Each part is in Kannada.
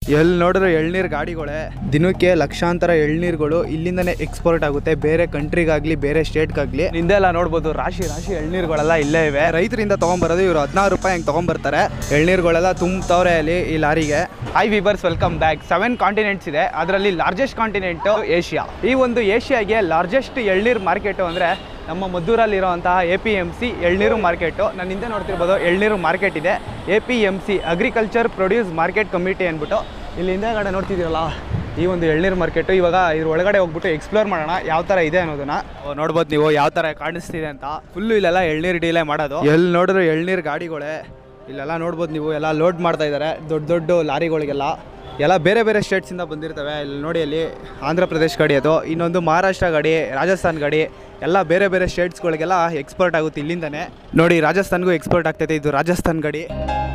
ಎಲ್ಲಿ ನೋಡಿದ್ರೆ ಎಳ್ನೀರು ಗಾಡಿಗಳೇ ದಿನಕ್ಕೆ ಲಕ್ಷಾಂತರ ಎಳ್ನೀರುಗಳು ಇಲ್ಲಿಂದನೇ ಎಕ್ಸ್ಪೋರ್ಟ್ ಆಗುತ್ತೆ ಬೇರೆ ಕಂಟ್ರಿಗಾಗ್ಲಿ ಬೇರೆ ಸ್ಟೇಟ್ಗಾಗ್ಲಿ ನಿಂದೆಲ್ಲ ನೋಡ್ಬೋದು ರಾಶಿ ರಾಶಿ ಎಳ್ನೀರುಗಳೆಲ್ಲ ಇಲ್ಲೇ ಇವೆ ರೈತರಿಂದ ತೊಗೊಂಬರೋದು ಇವರು ಹದಿನಾರು ರೂಪಾಯಿ ಹಂಗೆ ತೊಗೊಂಬರ್ತಾರೆ ಎಳ್ನೀರುಗಳೆಲ್ಲ ತುಂಬ್ತವ್ರೆ ಅಲ್ಲಿ ಈ ಲಾರಿಗೆ hi viewers welcome back seven continents ಇದೆ ಅದರಲ್ಲಿ ಲಾರ್ಜೆಸ್ಟ್ ಕಾಂಟಿನೆಂಟ್ ಏಷ್ಯಾ ಈ ಒಂದು ಏಷ್ಯಾಗೆ ಲಾರ್ಜೆಸ್ಟ್ ಎಳ್ನೀರು ಮಾರ್ಕೆಟು ಅಂದರೆ ನಮ್ಮ ಮದ್ದೂರಲ್ಲಿರುವಂತಹ ಎ ಪಿ ಎಮ್ ಸಿ ಎಳ್ನೀರು ಮಾರ್ಕೆಟು ನಾನು ಹಿಂದೆ ನೋಡ್ತಿರ್ಬೋದು ಎಳ್ನೀರು ಮಾರ್ಕೆಟ್ ಇದೆ A P M C agriculture produce market committee ಅಂದ್ಬಿಟ್ಟು ಇಲ್ಲಿ ಹಿಂದೆಗಡೆ ನೋಡ್ತಿದ್ದೀರಲ್ಲ ಈ ಒಂದು ಎಳ್ನೀರು ಮಾರ್ಕೆಟು ಇವಾಗ ಇದ್ರ ಒಳಗಡೆ ಹೋಗ್ಬಿಟ್ಟು ಎಕ್ಸ್ಪ್ಲೋರ್ ಮಾಡೋಣ ಯಾವ ಥರ ಇದೆ ಅನ್ನೋದನ್ನ ಓ, ನೋಡ್ಬೋದು ನೀವು ಯಾವ ಥರ ಕಾಣಿಸ್ತಿದೆ ಅಂತ ಫುಲ್ಲು ಇಲ್ಲೆಲ್ಲ ಎಳ್ನೀರು ಡೀಲೇ ಮಾಡೋದು ಎಲ್ಲಿ ನೋಡಿದ್ರೆ ಎಳ್ನೀರು ಗಾಡಿಗಳೇ ಇಲ್ಲೆಲ್ಲ ನೋಡ್ಬೋದು ನೀವು ಎಲ್ಲ ಲೋಡ್ ಮಾಡ್ತಾ ಇದ್ದಾರೆ ದೊಡ್ಡ ದೊಡ್ಡ ಲಾರಿಗಳಿಗೆಲ್ಲ ಎಲ್ಲ ಬೇರೆ ಬೇರೆ ಸ್ಟೇಟ್ಸಿಂದ ಬಂದಿರ್ತವೆ ಇಲ್ಲಿ ನೋಡಿ ಅಲ್ಲಿ ಆಂಧ್ರ ಪ್ರದೇಶ್ ಗಾಡಿ ಅದು ಇನ್ನೊಂದು ಮಹಾರಾಷ್ಟ್ರ ಗಾಡಿ ರಾಜಸ್ಥಾನ್ ಗಾಡಿ ಎಲ್ಲ ಬೇರೆ ಬೇರೆ ಸ್ಟೇಟ್ಸ್ಗಳಿಗೆಲ್ಲ ಎಕ್ಸ್ಪೋರ್ಟ್ ಆಗುತ್ತೆ ಇಲ್ಲಿಂದನೇ ನೋಡಿ ರಾಜಸ್ಥಾನ್ಗೂ ಎಕ್ಸ್ಪೋರ್ಟ್ ಆಗ್ತೈತೆ ಇದು ರಾಜಸ್ಥಾನ್ ಗಾಡಿ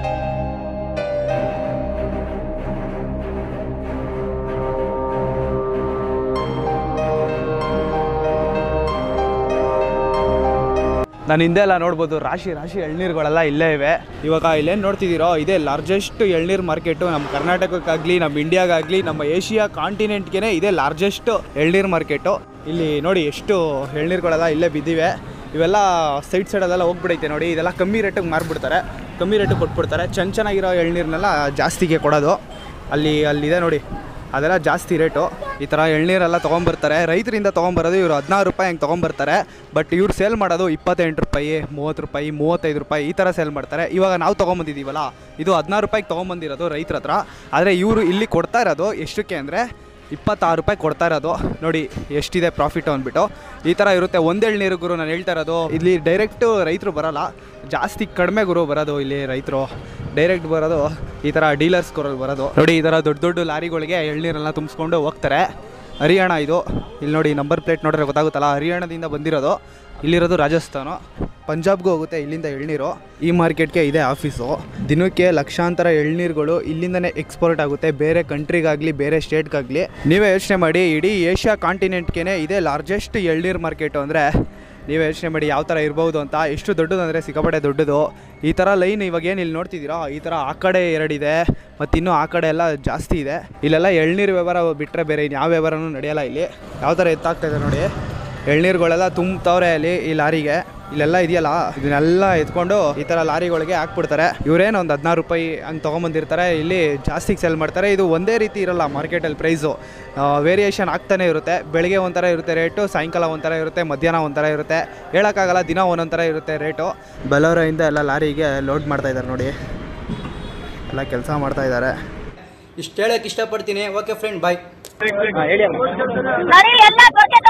ನಾನು ಹಿಂದೆ ಎಲ್ಲ ನೋಡ್ಬೋದು ರಾಶಿ ರಾಶಿ ಎಳ್ನೀರುಗಳೆಲ್ಲ ಇಲ್ಲೇ ಇವೆ ಇವಾಗ ಇಲ್ಲೇನು ನೋಡ್ತಿದ್ದೀರೋ ಇದೇ ಲಾರ್ಜೆಸ್ಟ್ ಎಳ್ನೀರು ಮಾರ್ಕೆಟು ನಮ್ಮ ಕರ್ನಾಟಕಕ್ಕಾಗಲಿ ನಮ್ಮ ಇಂಡಿಯಾಗಾಗಲಿ ನಮ್ಮ ಏಷ್ಯಾ ಕಾಂಟಿನೆಂಟ್ಗೆ ಇದೇ ಲಾರ್ಜೆಸ್ಟ್ ಎಳ್ನೀರು ಮಾರ್ಕೆಟು ಇಲ್ಲಿ ನೋಡಿ ಎಷ್ಟು ಎಳ್ನೀರುಗಳೆಲ್ಲ ಇಲ್ಲೇ ಬಿದ್ದಿವೆ ಇವೆಲ್ಲ ಸೈಡ್ ಸೈಡಲ್ಲೆಲ್ಲ ಹೋಗ್ಬಿಡೈತೆ ನೋಡಿ ಇದೆಲ್ಲ ಕಮ್ಮಿ ರೇಟಿಗೆ ಮಾರ್ಬಿಡ್ತಾರೆ ಕಮ್ಮಿ ರೇಟಿಗೆ ಕೊಟ್ಬಿಡ್ತಾರೆ ಚೆನ್ನ ಚೆನ್ನಾಗಿರೋ ಎಳ್ನೀರನ್ನೆಲ್ಲ ಜಾಸ್ತಿಗೆ ಕೊಡೋದು ಅಲ್ಲಿ ಅಲ್ಲಿದೆ ನೋಡಿ ಅದೆಲ್ಲ ಜಾಸ್ತಿ ರೇಟು ಈ ಥರ ಎಳ್ನೀರೆಲ್ಲ ತೊಗೊಂಬರ್ತಾರೆ ರೈತರಿಂದ ತೊಗೊಂಬರೋದು ಇವರು ಹದಿನಾರು ರೂಪಾಯಿ ಹಂಗೆ ತೊಗೊಂಬರ್ತಾರೆ ಬಟ್ ಇವ್ರು ಸೇಲ್ ಮಾಡೋದು ಇಪ್ಪತ್ತೆಂಟು ರೂಪಾಯಿ ಮೂವತ್ತು ರೂಪಾಯಿ ಮೂವತ್ತೈದು ರೂಪಾಯಿ ಈ ಥರ ಸೇಲ್ ಮಾಡ್ತಾರೆ ಇವಾಗ ನಾವು ತೊಗೊಂಬಂದಿದ್ದೀವಲ್ಲ ಇದು ಹದಿನಾರು ರೂಪಾಯಿಗೆ ತೊಗೊಂಬಂದಿರೋದು ರೈತರ ಹತ್ರ ಆದರೆ ಇವರು ಇಲ್ಲಿ ಕೊಡ್ತಾ ಇರೋದು ಎಷ್ಟಕ್ಕೆ ಅಂದರೆ ಇಪ್ಪತ್ತಾರು ರೂಪಾಯಿ ಕೊಡ್ತಾ ಇರೋದು ನೋಡಿ ಎಷ್ಟಿದೆ ಪ್ರಾಫಿಟ್ ಅಂದ್ಬಿಟ್ಟು ಈ ಥರ ಇರುತ್ತೆ ಒಂದು ಎಳ್ನೀರು ಗುರು ನಾನು ಹೇಳ್ತಾ ಇರೋದು ಇಲ್ಲಿ ಡೈರೆಕ್ಟು ರೈತರು ಬರಲ್ಲ ಜಾಸ್ತಿ ಕಡಿಮೆ ಗುರು ಬರೋದು ಇಲ್ಲಿ ರೈತರು ಡೈರೆಕ್ಟ್ ಬರೋದು ಈ ಥರ ಡೀಲರ್ಸ್ ಕೊರೋದು ಬರೋದು ನೋಡಿ ಈ ಥರ ದೊಡ್ಡ ದೊಡ್ಡ ಲಾರಿಗಳಿಗೆ ಎಳ್ನೀರೆಲ್ಲ ತುಂಬಿಸ್ಕೊಂಡು ಹೋಗ್ತಾರೆ ಹರಿಯಾಣ ಇದು ಇಲ್ಲಿ ನೋಡಿ ನಂಬರ್ ಪ್ಲೇಟ್ ನೋಡಿದ್ರೆ ಗೊತ್ತಾಗುತ್ತಲ್ಲ ಹರಿಯಾಣದಿಂದ ಬಂದಿರೋದು ಇಲ್ಲಿರೋದು ರಾಜಸ್ಥಾನ ಪಂಜಾಬ್ಗೂ ಹೋಗುತ್ತೆ ಇಲ್ಲಿಂದ ಎಳ್ನೀರು ಈ ಮಾರ್ಕೆಟ್ಗೆ ಇದೆ ಆಫೀಸು ದಿನಕ್ಕೆ ಲಕ್ಷಾಂತರ ಎಳ್ನೀರುಗಳು ಇಲ್ಲಿಂದನೇ ಎಕ್ಸ್ಪೋರ್ಟ್ ಆಗುತ್ತೆ ಬೇರೆ ಕಂಟ್ರಿಗಾಗಲಿ ಬೇರೆ ಸ್ಟೇಟ್ಗಾಗಲಿ ನೀವೇ ಯೋಚನೆ ಮಾಡಿ ಇಡೀ ಏಷ್ಯಾ ಕಾಂಟಿನೆಂಟ್ಗೆ ಇದೇ ಲಾರ್ಜೆಸ್ಟ್ ಎಳ್ನೀರು ಮಾರ್ಕೆಟು ಅಂದರೆ ನೀವೇ ಯೋಚನೆ ಮಾಡಿ ಯಾವ ಥರ ಇರ್ಬೋದು ಅಂತ ಎಷ್ಟು ದೊಡ್ಡದು ಅಂದರೆ ಸಿಕ್ಕಾಪಟ್ಟೆ ದೊಡ್ಡದು ಈ ಥರ ಲೈನ್ ಇವಾಗ ಏನು ಇಲ್ಲಿ ನೋಡ್ತಿದ್ದೀರಾ ಈ ಥರ ಆ ಕಡೆ ಎರಡಿದೆ ಮತ್ತು ಇನ್ನೂ ಆ ಕಡೆ ಎಲ್ಲ ಜಾಸ್ತಿ ಇದೆ ಇಲ್ಲೆಲ್ಲ ಎಳ್ನೀರು ವ್ಯವಹಾರ ಬಿಟ್ಟರೆ ಬೇರೆ ಯಾವ ವ್ಯವಹಾರನೂ ನಡೆಯಲ್ಲ ಇಲ್ಲಿ ಯಾವ ಥರ ಎತ್ತಾಗ್ತಾ ಇದೆ ನೋಡಿ ಎಳ್ನೀರುಗಳೆಲ್ಲ ತುಂಬ್ತವ್ರೆ ಅಲ್ಲಿ ಈ ಲಾರಿಗೆ ಇಲ್ಲೆಲ್ಲ ಇದೆಯಲ್ಲ ಇದನ್ನೆಲ್ಲ ಎತ್ಕೊಂಡು ಈ ಥರ ಲಾರಿಗಳಿಗೆ ಹಾಕ್ಬಿಡ್ತಾರೆ ಇವರೇನು ಒಂದು ಹದಿನಾರು ರೂಪಾಯಿ ಹಂಗೆ ತೊಗೊಂಬಂದಿರ್ತಾರೆ ಇಲ್ಲಿ ಜಾಸ್ತಿಗೆ ಸೆಲ್ ಮಾಡ್ತಾರೆ ಇದು ಒಂದೇ ರೀತಿ ಇರಲ್ಲ ಮಾರ್ಕೆಟಲ್ಲಿ ಪ್ರೈಸು ವೇರಿಯೇಷನ್ ಆಗ್ತಾನೆ ಇರುತ್ತೆ ಬೆಳಿಗ್ಗೆ ಒಂಥರ ಇರುತ್ತೆ ರೇಟು ಸಾಯಂಕಾಲ ಒಂಥರ ಇರುತ್ತೆ ಮಧ್ಯಾಹ್ನ ಒಂಥರ ಇರುತ್ತೆ ಹೇಳೋಕ್ಕಾಗಲ್ಲ ದಿನ ಒಂದೊಂದು ಥರ ಇರುತ್ತೆ ರೇಟು ಬಲೋರಿಂದ ಎಲ್ಲ ಲಾರಿಗೆ ಲೋಡ್ ಮಾಡ್ತಾ ಇದ್ದಾರೆ ನೋಡಿ ಎಲ್ಲ ಕೆಲಸ ಮಾಡ್ತಾ ಇದ್ದಾರೆ ಇಷ್ಟು ಹೇಳಕ್ ಇಷ್ಟಪಡ್ತೀನಿ ಓಕೆ ಫ್ರೆಂಡ್ ಬಾಯ್ ಸರಿ ಎಲ್ಲ ದೊಡ್ಡ